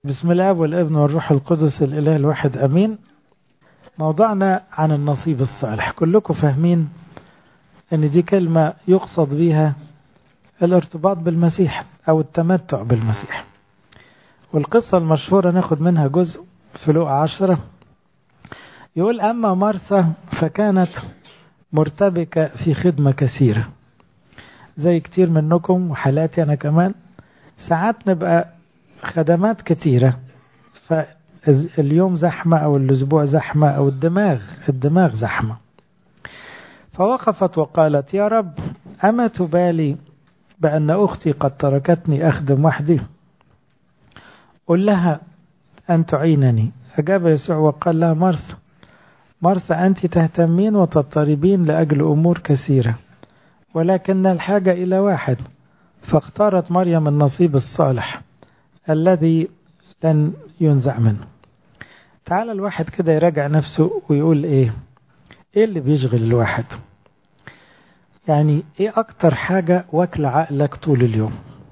بسم الله والابن والروح القدس الإله الواحد أمين موضوعنا عن النصيب الصالح كلكم فاهمين أن دي كلمة يقصد بها الارتباط بالمسيح أو التمتع بالمسيح والقصة المشهورة ناخد منها جزء في لوقا عشرة يقول أما مرثا فكانت مرتبكة في خدمة كثيرة زي كتير منكم وحالاتي أنا كمان ساعات نبقى خدمات كتيرة فاليوم زحمة أو الأسبوع زحمة أو الدماغ الدماغ زحمة فوقفت وقالت يا رب أما تبالي بأن أختي قد تركتني أخدم وحدي قل لها أن تعينني أجاب يسوع وقال لها مرثا مرثا أنت تهتمين وتضطربين لأجل أمور كثيرة ولكن الحاجة إلى واحد فاختارت مريم النصيب الصالح الذي لن ينزع منه تعال الواحد كده يراجع نفسه ويقول ايه ايه اللي بيشغل الواحد يعني ايه اكتر حاجة واكل عقلك طول اليوم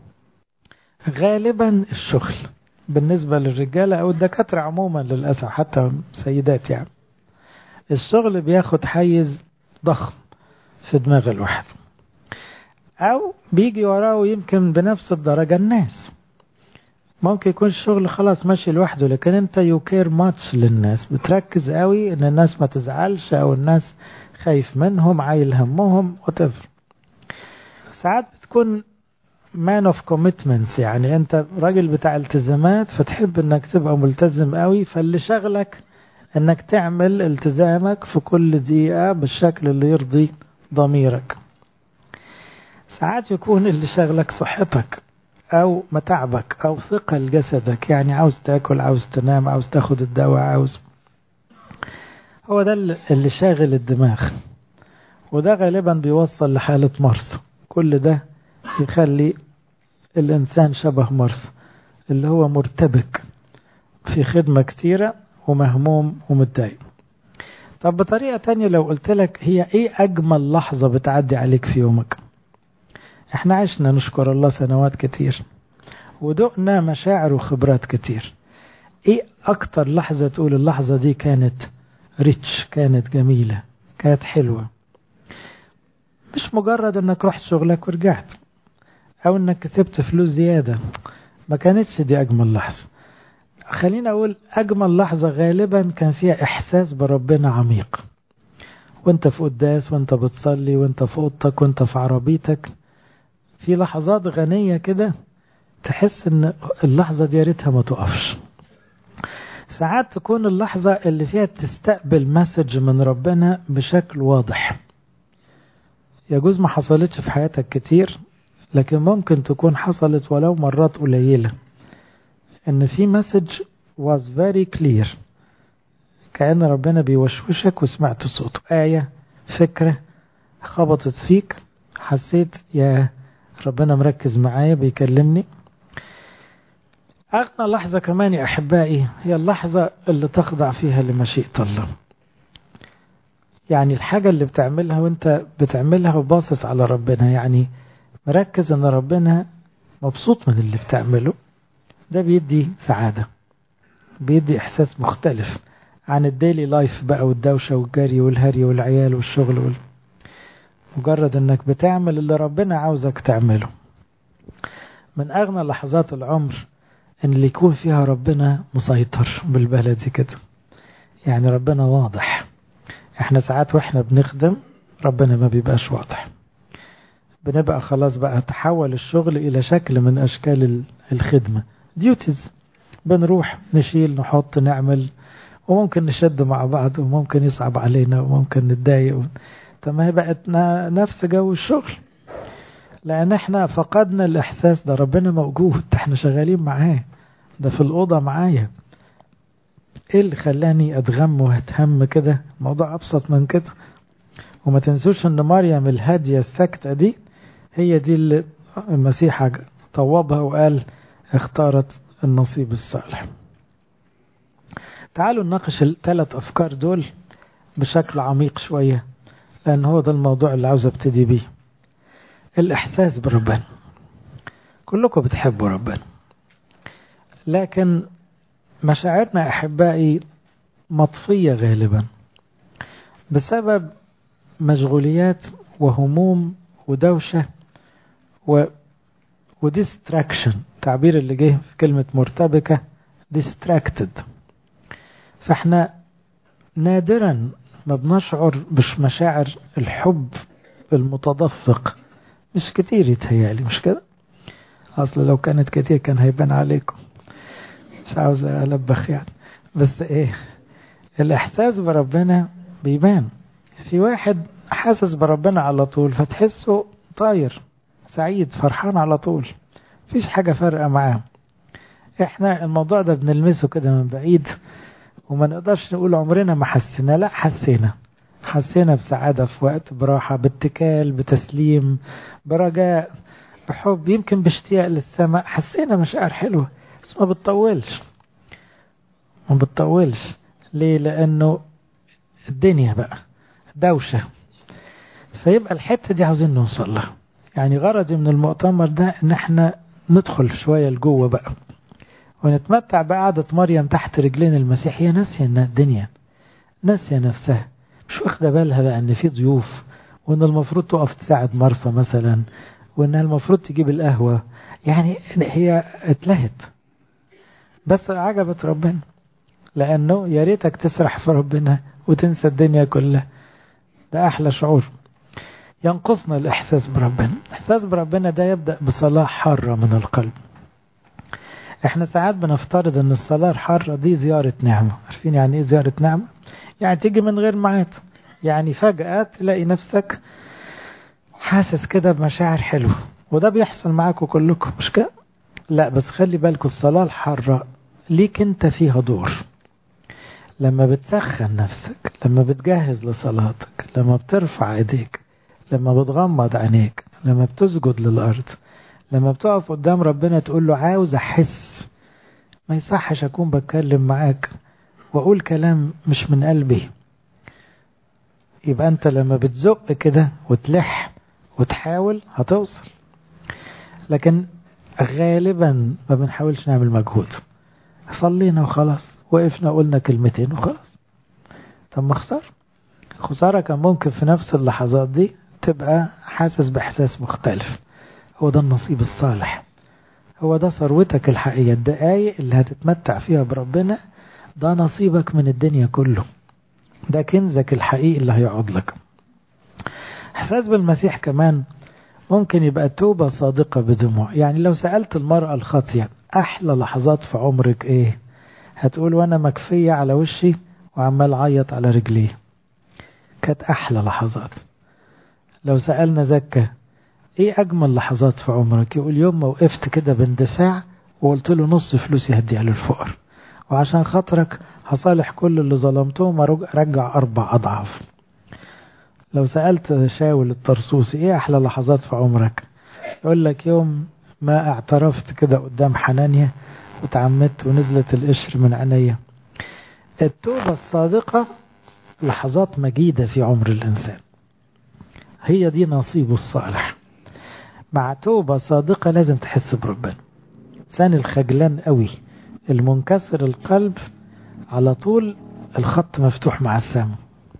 غالبا الشغل بالنسبة للرجالة او الدكاترة عموما للأسف حتى سيدات يعني الشغل بياخد حيز ضخم في دماغ الواحد او بيجي وراه يمكن بنفس الدرجة الناس ممكن يكون الشغل خلاص ماشي لوحده لكن انت يو كير ماتش للناس بتركز قوي ان الناس ما تزعلش او الناس خايف منهم عايل همهم whatever ساعات بتكون مان اوف كوميتمنتس يعني انت راجل بتاع التزامات فتحب انك تبقى ملتزم قوي فاللي شغلك انك تعمل التزامك في كل دقيقة بالشكل اللي يرضي ضميرك ساعات يكون اللي شغلك صحتك او متعبك او ثقل جسدك يعني عاوز تاكل عاوز تنام عاوز تاخد الدواء عاوز هو ده اللي شاغل الدماغ وده غالبا بيوصل لحالة مرض كل ده يخلي الإنسان شبه مرض اللي هو مرتبك في خدمة كتيرة ومهموم ومتضايق طب بطريقة تانية لو قلت لك هي ايه أجمل لحظة بتعدي عليك في يومك احنا عشنا نشكر الله سنوات كتير ودقنا مشاعر وخبرات كتير ايه اكتر لحظة تقول اللحظة دي كانت ريتش كانت جميلة كانت حلوة مش مجرد انك رحت شغلك ورجعت او انك كسبت فلوس زيادة ما كانتش دي اجمل لحظة خلينا اقول اجمل لحظة غالبا كان فيها احساس بربنا عميق وانت في قداس وانت بتصلي وانت في اوضتك وانت في عربيتك في لحظات غنية كده تحس ان اللحظة دي ريتها ما تقفش ساعات تكون اللحظة اللي فيها تستقبل مسج من ربنا بشكل واضح يجوز ما حصلتش في حياتك كتير لكن ممكن تكون حصلت ولو مرات قليلة ان في مسج was very clear كأن ربنا بيوشوشك وسمعت صوته آية فكرة خبطت فيك حسيت يا ربنا مركز معايا بيكلمني أغنى لحظة كمان يا أحبائي هي اللحظة اللي تخضع فيها لمشيئة الله يعني الحاجة اللي بتعملها وانت بتعملها وباصص على ربنا يعني مركز ان ربنا مبسوط من اللي بتعمله ده بيدي سعادة بيدي إحساس مختلف عن الديلي لايف بقى والدوشة والجري والهري والعيال والشغل وال... مجرد انك بتعمل اللي ربنا عاوزك تعمله من اغنى لحظات العمر ان اللي يكون فيها ربنا مسيطر بالبلدي كده يعني ربنا واضح احنا ساعات واحنا بنخدم ربنا ما بيبقاش واضح بنبقى خلاص بقى تحول الشغل الى شكل من اشكال الخدمة ديوتيز بنروح نشيل نحط نعمل وممكن نشد مع بعض وممكن يصعب علينا وممكن نتضايق طب ما هي بقت نفس جو الشغل لان احنا فقدنا الاحساس ده ربنا موجود احنا شغالين معاه ده في الاوضه معايا ايه اللي خلاني اتغم واتهم كده موضوع ابسط من كده وما تنسوش ان مريم الهاديه الساكته دي هي دي اللي المسيح طوبها وقال اختارت النصيب الصالح تعالوا نناقش الثلاث افكار دول بشكل عميق شويه لأن هو ده الموضوع اللي عاوز ابتدي بيه الإحساس بربنا كلكم بتحبوا ربنا لكن مشاعرنا أحبائي مطفية غالبا بسبب مشغوليات وهموم ودوشة و وديستراكشن تعبير اللي جه في كلمة مرتبكة distracted فاحنا نادرا ما بنشعر بمشاعر الحب المتدفق مش كتير يتهيالي مش كده اصل لو كانت كتير كان هيبان عليكم مش عاوز ألبخ يعني بس ايه الاحساس بربنا بيبان في واحد حاسس بربنا على طول فتحسه طاير سعيد فرحان على طول مفيش حاجة فارقة معاه احنا الموضوع ده بنلمسه كده من بعيد وما نقدرش نقول عمرنا ما حسينا لا حسينا حسينا بسعادة في وقت براحة باتكال بتسليم برجاء بحب يمكن باشتياق للسماء حسينا مشاعر حلوة بس ما بتطولش ما بتطولش ليه لأنه الدنيا بقى دوشة فيبقى الحتة دي عاوزين نوصل لها يعني غرضي من المؤتمر ده ان احنا ندخل شوية لجوه بقى ونتمتع بقعدة مريم تحت رجلين المسيح هي ناسية ان الدنيا ناسية نفسها مش واخدة بالها بقى ان في ضيوف وان المفروض تقف تساعد مرسى مثلا وانها المفروض تجيب القهوة يعني هي اتلهت بس عجبت ربنا لانه يا ريتك تسرح في ربنا وتنسى الدنيا كلها ده احلى شعور ينقصنا الاحساس بربنا الاحساس بربنا ده يبدا بصلاه حاره من القلب احنا ساعات بنفترض ان الصلاه الحاره دي زياره نعمه عارفين يعني ايه زياره نعمه يعني تيجي من غير ميعاد يعني فجاه تلاقي نفسك حاسس كده بمشاعر حلوه وده بيحصل معاكم كلكم مش كده لا بس خلي بالكم الصلاه الحاره ليك انت فيها دور لما بتسخن نفسك لما بتجهز لصلاتك لما بترفع ايديك لما بتغمض عينيك لما بتسجد للأرض لما بتقف قدام ربنا تقول له عاوز أحس ما يصحش أكون بتكلم معاك وأقول كلام مش من قلبي يبقى أنت لما بتزق كده وتلح وتحاول هتوصل لكن غالبا ما بنحاولش نعمل مجهود صلينا وخلاص وقفنا قلنا كلمتين وخلاص طب ما خسر خسارة كان ممكن في نفس اللحظات دي تبقى حاسس بإحساس مختلف هو ده النصيب الصالح هو ده ثروتك الحقيقية الدقايق اللي هتتمتع فيها بربنا ده نصيبك من الدنيا كله ده كنزك الحقيقي اللي هيقعد لك إحساس بالمسيح كمان ممكن يبقى توبة صادقة بدموع يعني لو سألت المرأة الخاطية أحلى لحظات في عمرك إيه هتقول وأنا مكفية على وشي وعمال عيط على رجليه كانت أحلى لحظات لو سألنا زكا ايه اجمل لحظات في عمرك يقول يوم ما وقفت كده باندفاع وقلت له نص فلوسي هديها للفقر وعشان خاطرك هصالح كل اللي ظلمتهم ارجع اربع اضعاف لو سألت شاول الطرسوسي ايه احلى لحظات في عمرك يقول لك يوم ما اعترفت كده قدام حنانيا وتعمدت ونزلت القشر من عينيا التوبة الصادقة لحظات مجيدة في عمر الإنسان هي دي نصيبه الصالح مع توبة صادقة لازم تحس بربنا الإنسان الخجلان قوي المنكسر القلب على طول الخط مفتوح مع السماء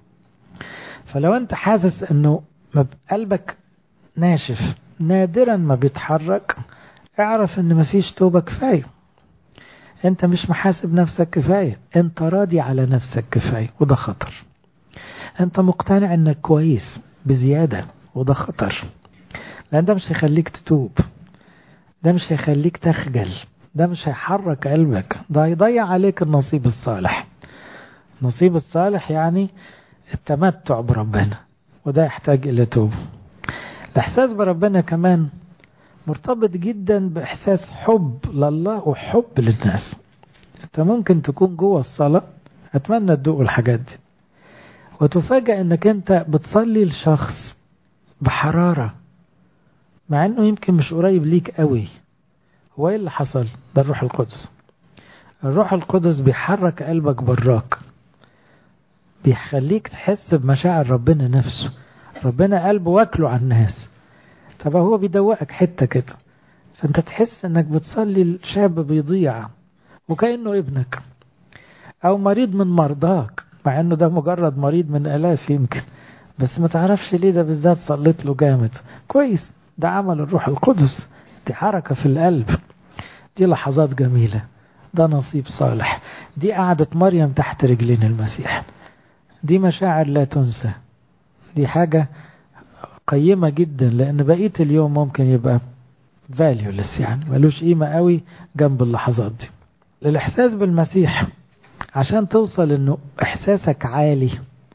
فلو انت حاسس انه قلبك ناشف نادرا ما بيتحرك اعرف ان مفيش توبة كفاية انت مش محاسب نفسك كفاية انت راضي على نفسك كفاية وده خطر انت مقتنع انك كويس بزيادة وده خطر لان ده مش هيخليك تتوب ده مش هيخليك تخجل ده مش هيحرك قلبك ده هيضيع عليك النصيب الصالح النصيب الصالح يعني التمتع بربنا وده يحتاج إلى توبة الإحساس بربنا كمان مرتبط جدا بإحساس حب لله وحب للناس أنت ممكن تكون جوه الصلاة أتمنى تدوق الحاجات دي وتفاجأ أنك أنت بتصلي لشخص بحرارة مع أنه يمكن مش قريب ليك قوي هو إيه اللي حصل ده الروح القدس الروح القدس بيحرك قلبك براك بيخليك تحس بمشاعر ربنا نفسه ربنا قلبه واكله على الناس طب هو بيدوقك حتة كده فانت تحس انك بتصلي الشاب بيضيع وكأنه ابنك أو مريض من مرضاك مع أنه ده مجرد مريض من آلاف يمكن بس ما تعرفش ليه ده بالذات صليت له جامد كويس ده عمل الروح القدس دي حركة في القلب دي لحظات جميلة ده نصيب صالح دي قعدة مريم تحت رجلين المسيح دي مشاعر لا تنسى دي حاجة قيمة جدا لأن بقية اليوم ممكن يبقى valueless يعني ملوش قيمة قوي جنب اللحظات دي الإحساس بالمسيح عشان توصل إنه إحساسك عالي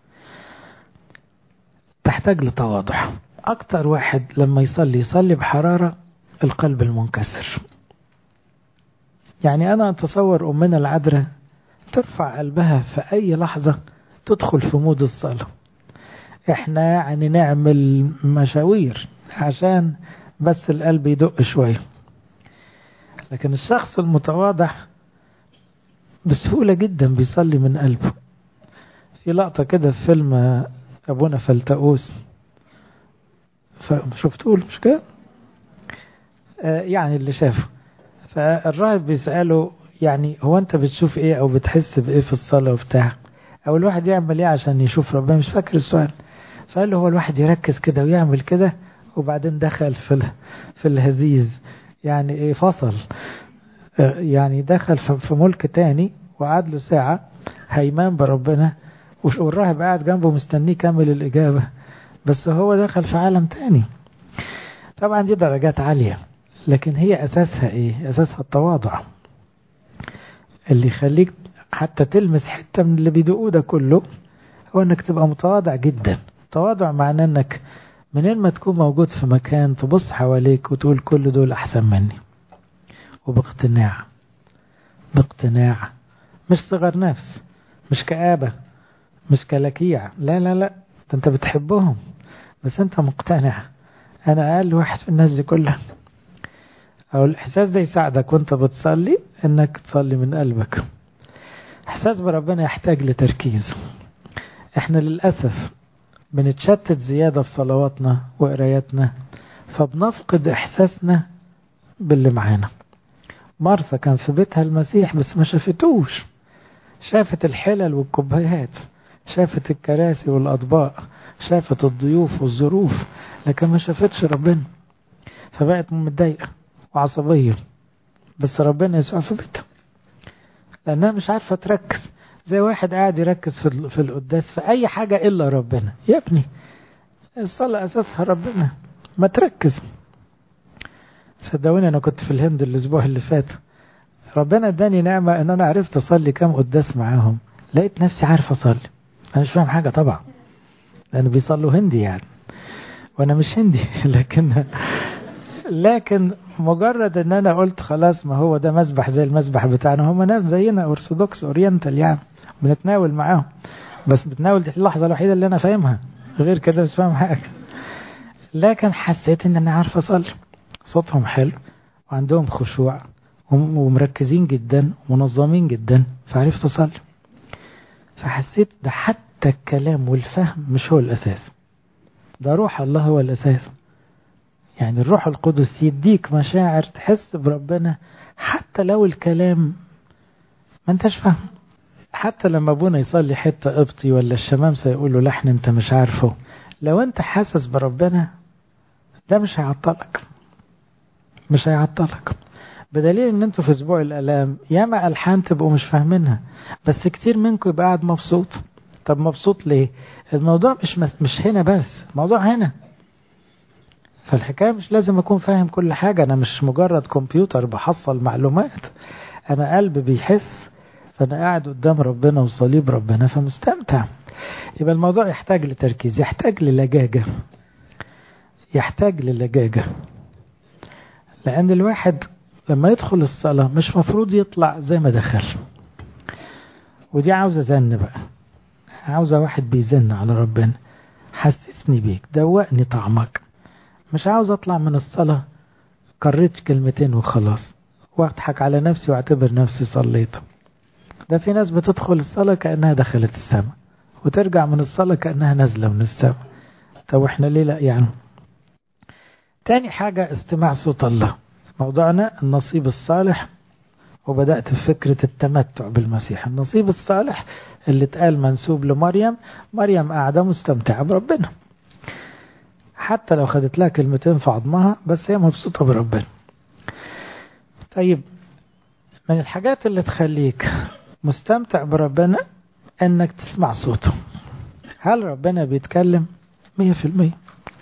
تحتاج لتواضع أكتر واحد لما يصلي يصلي بحرارة القلب المنكسر يعني أنا أتصور أمنا العذراء ترفع قلبها في أي لحظة تدخل في مود الصلاة احنا يعني نعمل مشاوير عشان بس القلب يدق شوية لكن الشخص المتواضع بسهولة جدا بيصلي من قلبه في لقطة كده في فيلم أبونا فلتقوس شفتوه مش كده آه يعني اللي شافه فالراهب بيسأله يعني هو انت بتشوف ايه او بتحس بايه في الصلاة وبتاع او الواحد يعمل ايه عشان يشوف ربنا مش فاكر السؤال فقال له هو الواحد يركز كده ويعمل كده وبعدين دخل في في الهزيز يعني ايه فصل يعني دخل في ملك تاني وقعد له ساعة هيمان بربنا والراهب قاعد جنبه مستنيه يكمل الإجابة بس هو دخل في عالم تاني طبعا دي درجات عالية لكن هي أساسها إيه أساسها التواضع اللي يخليك حتى تلمس حتة من اللي بيدقوه ده كله هو انك تبقى متواضع جدا تواضع معناه انك منين ما تكون موجود في مكان تبص حواليك وتقول كل دول احسن مني وباقتناع باقتناع مش صغر نفس مش كآبة مش كلاكيع لا لا لا ده انت بتحبهم بس انت مقتنع انا اقل واحد في الناس دي كلها او الاحساس ده يساعدك وانت بتصلي انك تصلي من قلبك احساس بربنا يحتاج لتركيز احنا للأسف بنتشتت زيادة في صلواتنا وقراياتنا فبنفقد احساسنا باللي معانا مرسى كان في بيتها المسيح بس ما شافتوش شافت الحلل والكوبايات شافت الكراسي والأطباق شافت الضيوف والظروف لكن ما شافتش ربنا فبقت متضايقة وعصبية بس ربنا يسوع في بيتها لأنها مش عارفة تركز زي واحد قاعد يركز في في القداس في أي حاجة إلا ربنا يا ابني الصلاة أساسها ربنا ما تركز صدقوني أنا كنت في الهند الأسبوع اللي فات ربنا اداني نعمة إن أنا عرفت أصلي كام قداس معاهم لقيت نفسي عارف أصلي أنا مش فاهم حاجة طبعا لأنه بيصلوا هندي يعني وأنا مش هندي لكن لكن مجرد ان انا قلت خلاص ما هو ده مسبح زي المسبح بتاعنا هم ناس زينا ارثوذكس اورينتال يعني بنتناول معاهم بس بتناول دي اللحظه الوحيده اللي انا فاهمها غير كده مش فاهم حاجه لكن حسيت ان انا عارف اصلي صوتهم حلو وعندهم خشوع ومركزين جدا ومنظمين جدا فعرفت اصلي فحسيت ده حتى الكلام والفهم مش هو الاساس ده روح الله هو الاساس يعني الروح القدس يديك مشاعر تحس بربنا حتى لو الكلام ما انتش فاهم حتى لما ابونا يصلي حتة قبطي ولا الشمامسة يقول له لحن انت مش عارفه لو انت حاسس بربنا ده مش هيعطلك مش هيعطلك بدليل ان انتوا في اسبوع الالام ياما الحان تبقوا مش فاهمينها بس كتير منكم يبقى قاعد مبسوط طب مبسوط ليه الموضوع مش مش هنا بس الموضوع هنا فالحكاية مش لازم أكون فاهم كل حاجة أنا مش مجرد كمبيوتر بحصل معلومات أنا قلب بيحس فأنا قاعد قدام ربنا وصليب ربنا فمستمتع يبقى الموضوع يحتاج لتركيز يحتاج للجاجة يحتاج للجاجة لأن الواحد لما يدخل الصلاة مش مفروض يطلع زي ما دخل ودي عاوزة زن بقى عاوزة واحد بيزن على ربنا حسسني بيك دوقني طعمك مش عاوز اطلع من الصلاة قريت كلمتين وخلاص واضحك على نفسي واعتبر نفسي صليت ده في ناس بتدخل الصلاة كأنها دخلت السماء وترجع من الصلاة كأنها نازلة من السماء طب احنا ليه لا يعني تاني حاجة استماع صوت الله موضوعنا النصيب الصالح وبدأت بفكرة التمتع بالمسيح النصيب الصالح اللي اتقال منسوب لمريم مريم قاعدة مستمتعة بربنا حتى لو خدت لها كلمتين في عظمها بس هي مبسوطة بربنا طيب من الحاجات اللي تخليك مستمتع بربنا انك تسمع صوته هل ربنا بيتكلم مية في المية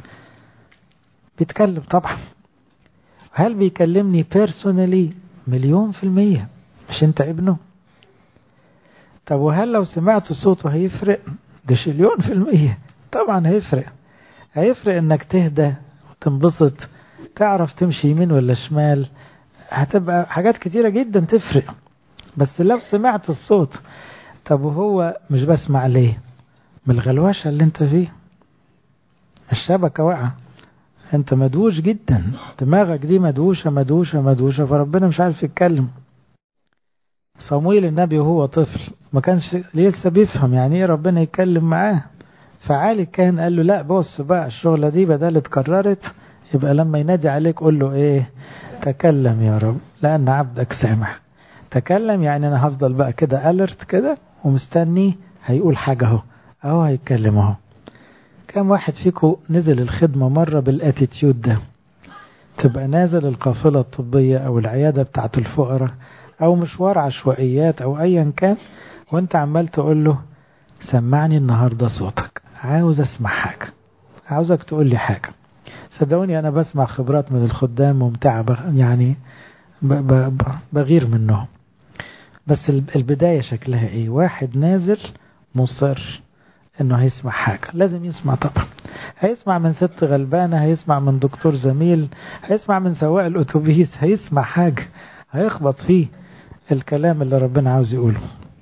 بيتكلم طبعا هل بيكلمني بيرسونالي مليون في المية مش انت ابنه طب وهل لو سمعت صوته هيفرق ده شليون في المية طبعا هيفرق هيفرق انك تهدى وتنبسط تعرف تمشي يمين ولا شمال هتبقى حاجات كتيرة جدا تفرق بس لو سمعت الصوت طب وهو مش بسمع ليه من الغلوشة اللي انت فيه الشبكة واقعة انت مدوش جدا دماغك دي مدوشة مدوشة مدوشة فربنا مش عارف يتكلم صمويل النبي وهو طفل ما كانش لسه بيفهم يعني ايه ربنا يتكلم معاه فعالي كان قال له لا بص بقى الشغلة دي بدل اتكررت يبقى لما ينادي عليك قول له ايه تكلم يا رب لأن عبدك سامع تكلم يعني أنا هفضل بقى كده ألرت كده ومستني هيقول حاجة اهو أهو هيتكلم اهو كم واحد فيكم نزل الخدمة مرة بالاتيتيود ده تبقى نازل القافلة الطبية أو العيادة بتاعة الفقراء أو مشوار عشوائيات أو أيا كان وأنت عمال تقول له سمعني النهاردة صوتك عاوز أسمع حاجة عاوزك تقول لي حاجة صدقوني أنا بسمع خبرات من الخدام ممتعة يعني بغير منهم بس البداية شكلها إيه واحد نازل مصر إنه هيسمع حاجة لازم يسمع طبعا هيسمع من ست غلبانة هيسمع من دكتور زميل هيسمع من سواق الأتوبيس هيسمع حاجة هيخبط فيه الكلام اللي ربنا عاوز يقوله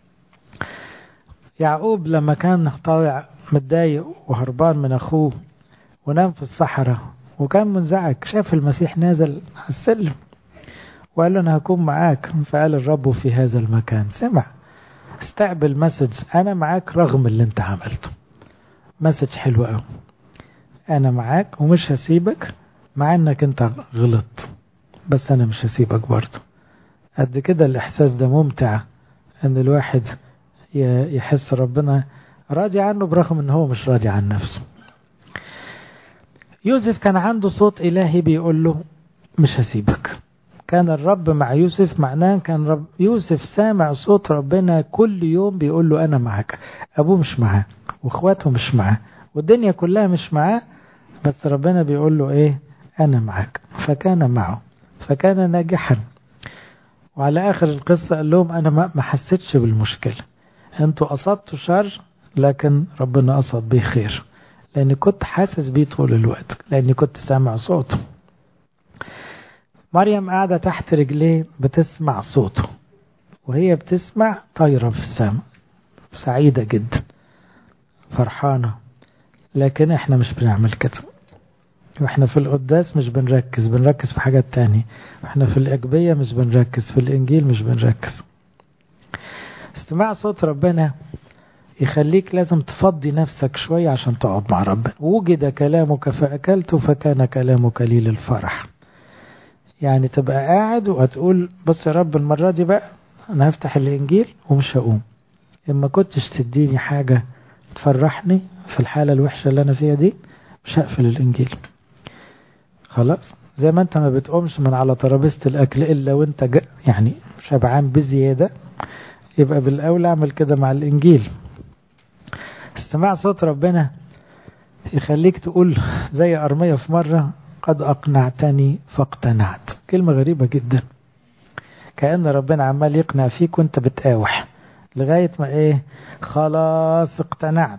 يعقوب لما كان طالع متضايق وهربان من أخوه ونام في الصحراء وكان منزعج شاف المسيح نازل على السلم وقال له أنا هكون معاك فقال الرب في هذا المكان سمع استقبل مسج أنا معاك رغم اللي أنت عملته مسج حلو قوي أنا معاك ومش هسيبك مع أنك أنت غلط بس أنا مش هسيبك برضه قد كده الإحساس ده ممتع أن الواحد يحس ربنا راضي عنه برغم أنه هو مش راضي عن نفسه يوسف كان عنده صوت إلهي بيقول له مش هسيبك كان الرب مع يوسف معناه كان رب يوسف سامع صوت ربنا كل يوم بيقول له أنا معك أبوه مش معاه وإخواته مش معاه والدنيا كلها مش معاه بس ربنا بيقول له إيه أنا معك فكان معه فكان ناجحا وعلى آخر القصة قال لهم أنا ما حسيتش بالمشكلة أنتوا قصدتوا شر لكن ربنا قصد بيه خير لأني كنت حاسس بيه طول الوقت لأني كنت سامع صوته مريم قاعدة تحت رجليه بتسمع صوته وهي بتسمع طايرة في السماء سعيدة جدا فرحانة لكن احنا مش بنعمل كده واحنا في القداس مش بنركز بنركز في حاجات تانية واحنا في الأجبية مش بنركز في الإنجيل مش بنركز استماع صوت ربنا يخليك لازم تفضي نفسك شوية عشان تقعد مع ربنا وجد كلامك فأكلت فكان كلامك لي للفرح يعني تبقى قاعد وهتقول بص يا رب المرة دي بقى أنا هفتح الإنجيل ومش هقوم إما كنتش تديني حاجة تفرحني في الحالة الوحشة اللي أنا فيها دي مش هقفل الإنجيل خلاص زي ما أنت ما بتقومش من على ترابيزة الأكل إلا وأنت جا يعني شبعان بزيادة يبقى بالأولى أعمل كده مع الإنجيل استماع صوت ربنا يخليك تقول زي أرمية في مرة قد أقنعتني فاقتنعت كلمة غريبة جدا كأن ربنا عمال يقنع فيك وانت بتقاوح لغاية ما ايه خلاص اقتنعت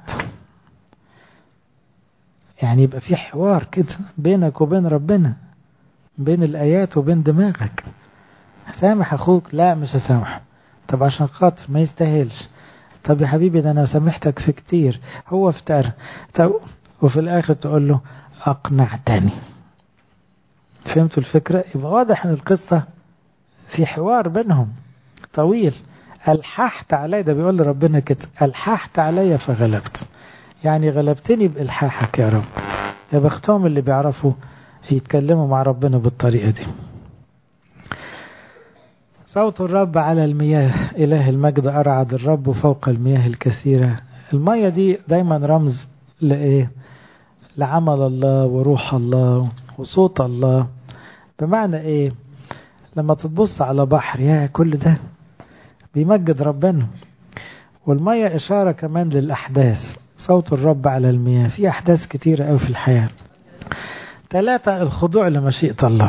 يعني يبقى في حوار كده بينك وبين ربنا بين الآيات وبين دماغك سامح أخوك لا مش هسامحه طب عشان خاطر ما يستاهلش طب يا حبيبي ده أنا سامحتك في كتير هو افتر طب وفي الآخر تقول له أقنعتني فهمتوا الفكرة يبقى واضح ان القصة في حوار بينهم طويل ألححت علي ده بيقول لربنا كده ألححت علي فغلبت يعني غلبتني بإلحاحك يا رب يا بختهم اللي بيعرفوا يتكلموا مع ربنا بالطريقة دي صوت الرب على المياه إله المجد أرعد الرب فوق المياه الكثيرة المية دي دايما رمز لإيه لعمل الله وروح الله وصوت الله بمعنى إيه لما تبص على بحر يا كل ده بيمجد ربنا والمية إشارة كمان للأحداث صوت الرب على المياه في أحداث كتيرة أوي في الحياة ثلاثة الخضوع لمشيئة الله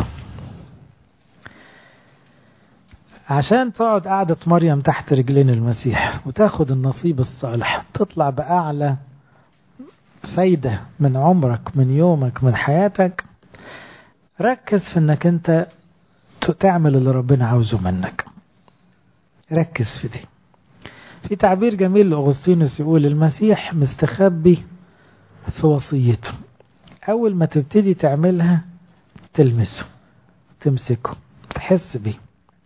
عشان تقعد قعدة مريم تحت رجلين المسيح وتاخد النصيب الصالح تطلع بأعلى فايدة من عمرك من يومك من حياتك ركز في انك انت تعمل اللي ربنا عاوزه منك ركز في دي في تعبير جميل لأغسطينوس يقول المسيح مستخبي في وصيته أول ما تبتدي تعملها تلمسه تمسكه تحس بيه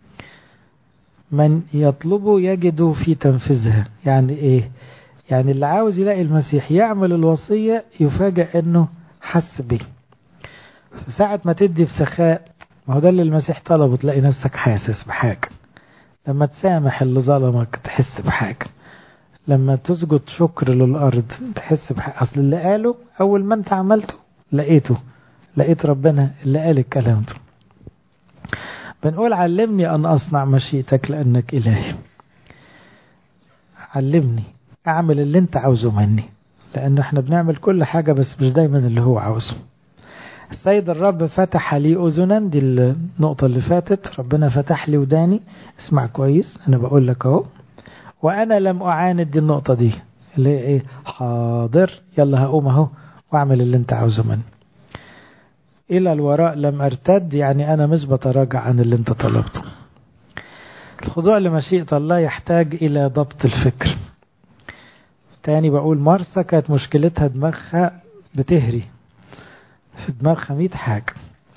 من يطلبه يجد في تنفيذها يعني ايه يعني اللي عاوز يلاقي المسيح يعمل الوصية يفاجأ انه حس بيه ساعة ما تدي في سخاء ما هو ده اللي المسيح طلبه تلاقي نفسك حاسس بحاجة لما تسامح اللي ظلمك تحس بحاجة لما تسجد شكر للأرض تحس بحاجة أصل اللي قاله أول ما أنت عملته لقيته لقيت ربنا اللي قال الكلام ده بنقول علمني أن أصنع مشيئتك لأنك إلهي علمني أعمل اللي أنت عاوزه مني لأن احنا بنعمل كل حاجة بس مش دايما اللي هو عاوزه السيد الرب فتح لي أذنا دي النقطة اللي فاتت ربنا فتح لي وداني اسمع كويس أنا بقول لك أهو وأنا لم أعاند دي النقطة دي اللي هي إيه حاضر يلا هقوم أهو وأعمل اللي أنت عاوزه مني إلى الوراء لم أرتد يعني أنا مش بتراجع عن اللي أنت طلبته الخضوع لمشيئة الله يحتاج إلى ضبط الفكر تاني بقول مرسى كانت مشكلتها دماغها بتهري في دماغها مئة حاجة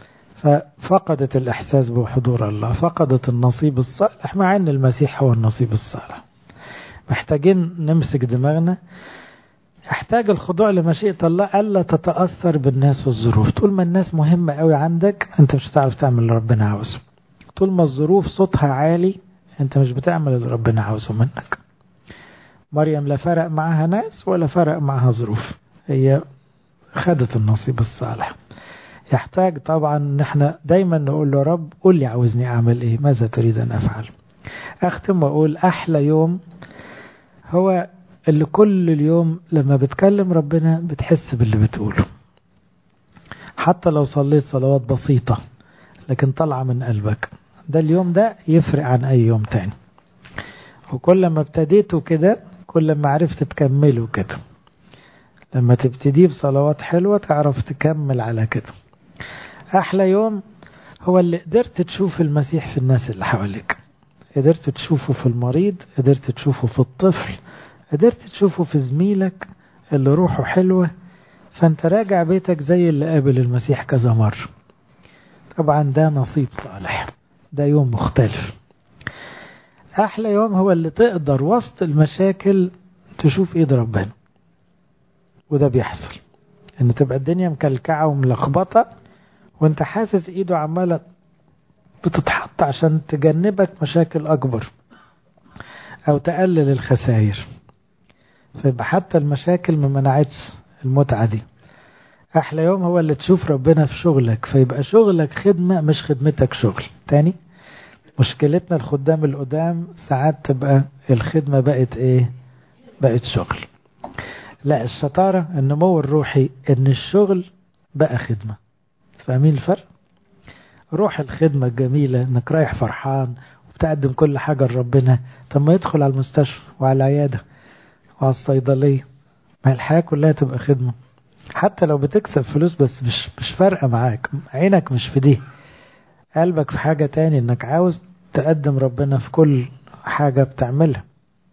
ففقدت الإحساس بحضور الله فقدت النصيب الصالح مع أن المسيح هو النصيب الصالح محتاجين نمسك دماغنا يحتاج الخضوع لمشيئة الله ألا تتأثر بالناس والظروف طول ما الناس مهمة قوي عندك أنت مش هتعرف تعمل اللي ربنا عاوزه طول ما الظروف صوتها عالي أنت مش بتعمل اللي ربنا عاوزه منك مريم لا فرق معها ناس ولا فرق معها ظروف هي خدت النصيب الصالح يحتاج طبعا ان احنا دايما نقول له رب قول لي عاوزني اعمل ايه ماذا تريد ان افعل اختم واقول احلى يوم هو اللي كل اليوم لما بتكلم ربنا بتحس باللي بتقوله حتى لو صليت صلوات بسيطة لكن طالعة من قلبك ده اليوم ده يفرق عن أي يوم تاني وكل ما ابتديته كده كل ما عرفت تكمله كده لما تبتديه بصلوات حلوة تعرف تكمل على كده أحلى يوم هو اللي قدرت تشوف المسيح في الناس اللي حواليك قدرت تشوفه في المريض قدرت تشوفه في الطفل قدرت تشوفه في زميلك اللي روحه حلوة فانت راجع بيتك زي اللي قابل المسيح كذا مرة طبعا ده نصيب صالح ده يوم مختلف أحلى يوم هو اللي تقدر وسط المشاكل تشوف إيد ربنا وده بيحصل إن تبقى الدنيا مكلكعة وملخبطة وانت حاسس إيده عمالة بتتحط عشان تجنبك مشاكل أكبر أو تقلل الخسائر فيبقى حتى المشاكل ما منعتش المتعة دي أحلى يوم هو اللي تشوف ربنا في شغلك فيبقى شغلك خدمة مش خدمتك شغل تاني مشكلتنا الخدام القدام ساعات تبقى الخدمة بقت ايه بقت شغل لا الشطارة النمو الروحي ان الشغل بقى خدمة فاهمين الفرق روح الخدمة الجميلة انك رايح فرحان وبتقدم كل حاجة لربنا طب ما يدخل على المستشفى وعلى العيادة وعلى الصيدلية ما الحياة كلها تبقى خدمة حتى لو بتكسب فلوس بس مش مش فارقة معاك عينك مش في دي قلبك في حاجة تاني انك عاوز تقدم ربنا في كل حاجة بتعملها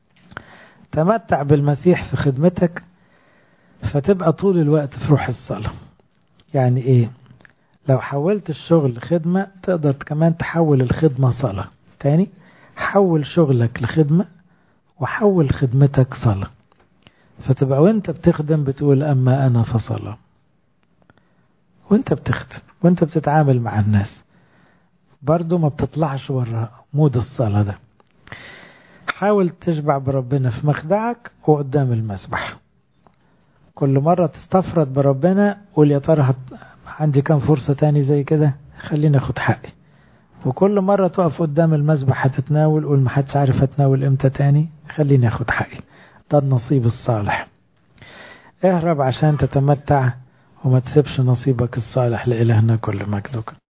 تمتع بالمسيح في خدمتك فتبقى طول الوقت في روح الصلاة يعني ايه لو حولت الشغل خدمة تقدر كمان تحول الخدمة صلاة تاني حول شغلك لخدمة وحول خدمتك صلاة فتبقى وانت بتخدم بتقول اما انا فصلاة وانت بتخدم وانت بتتعامل مع الناس برضو ما بتطلعش بره مود الصلاة ده حاول تشبع بربنا في مخدعك وقدام المسبح كل مرة تستفرد بربنا قول يا ترى هت... عندي كام فرصة تاني زي كده خليني اخد حقي وكل مرة تقف قدام المسبح هتتناول قول محدش عارف اتناول امتى تاني خليني اخد حقي ده النصيب الصالح اهرب عشان تتمتع وما تسيبش نصيبك الصالح لإلهنا كل مجدك